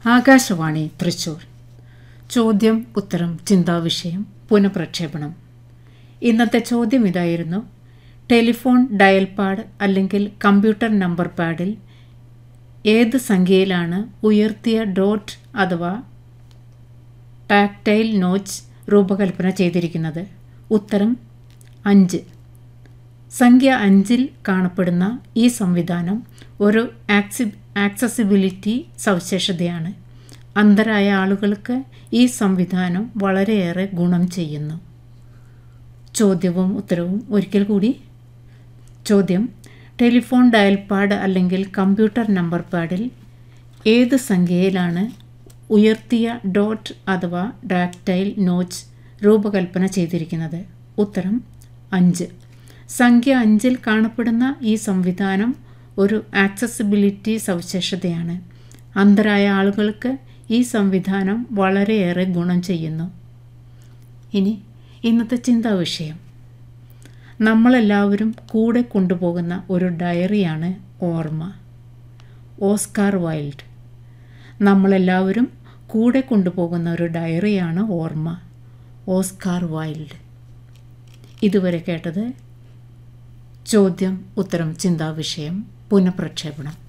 ആകാശവാണി തൃശൂർ ചോദ്യം ഉത്തരം ചിന്താവിഷയം പുനഃപ്രക്ഷേപണം ഇന്നത്തെ ചോദ്യം ഇതായിരുന്നു ടെലിഫോൺ ഡയൽ പാഡ് അല്ലെങ്കിൽ കമ്പ്യൂട്ടർ നമ്പർ പാഡിൽ ഏത് സംഖ്യയിലാണ് ഉയർത്തിയ ഡോട്ട് അഥവാ ടാക്ടൈൽ നോച്ച് രൂപകൽപ്പന ചെയ്തിരിക്കുന്നത് ഉത്തരം അഞ്ച് സംഖ്യ അഞ്ചിൽ കാണപ്പെടുന്ന ഈ സംവിധാനം ഒരു ആക്സി ആക്സസിബിലിറ്റി സവിശേഷതയാണ് അന്ധരായ ആളുകൾക്ക് ഈ സംവിധാനം വളരെയേറെ ഗുണം ചെയ്യുന്നു ചോദ്യവും ഉത്തരവും ഒരിക്കൽ കൂടി ചോദ്യം ടെലിഫോൺ ഡയൽ പാഡ് അല്ലെങ്കിൽ കമ്പ്യൂട്ടർ നമ്പർ പാഡിൽ ഏത് സംഖ്യയിലാണ് ഉയർത്തിയ ഡോട്ട് അഥവാ ഡാക്ടൈൽ നോച്ച് രൂപകൽപ്പന ചെയ്തിരിക്കുന്നത് ഉത്തരം അഞ്ച് സംഖ്യ അഞ്ചിൽ കാണപ്പെടുന്ന ഈ സംവിധാനം ഒരു ആക്സസിബിലിറ്റി സവിശേഷതയാണ് അന്ധരായ ആളുകൾക്ക് ഈ സംവിധാനം വളരെയേറെ ഗുണം ചെയ്യുന്നു ഇനി ഇന്നത്തെ ചിന്താ വിഷയം നമ്മളെല്ലാവരും കൂടെ കൊണ്ടുപോകുന്ന ഒരു ഡയറിയാണ് ഓർമ്മ ഓസ്കാർ വൈൽഡ് നമ്മളെല്ലാവരും കൂടെ കൊണ്ടുപോകുന്ന ഒരു ഡയറിയാണ് ഓർമ്മ ഓസ്കാർ വൈൽഡ് ഇതുവരെ കേട്ടത് ചോദ്യം ഉത്തരം ചിന്താവിഷയം പുനഃപ്രക്ഷേപണം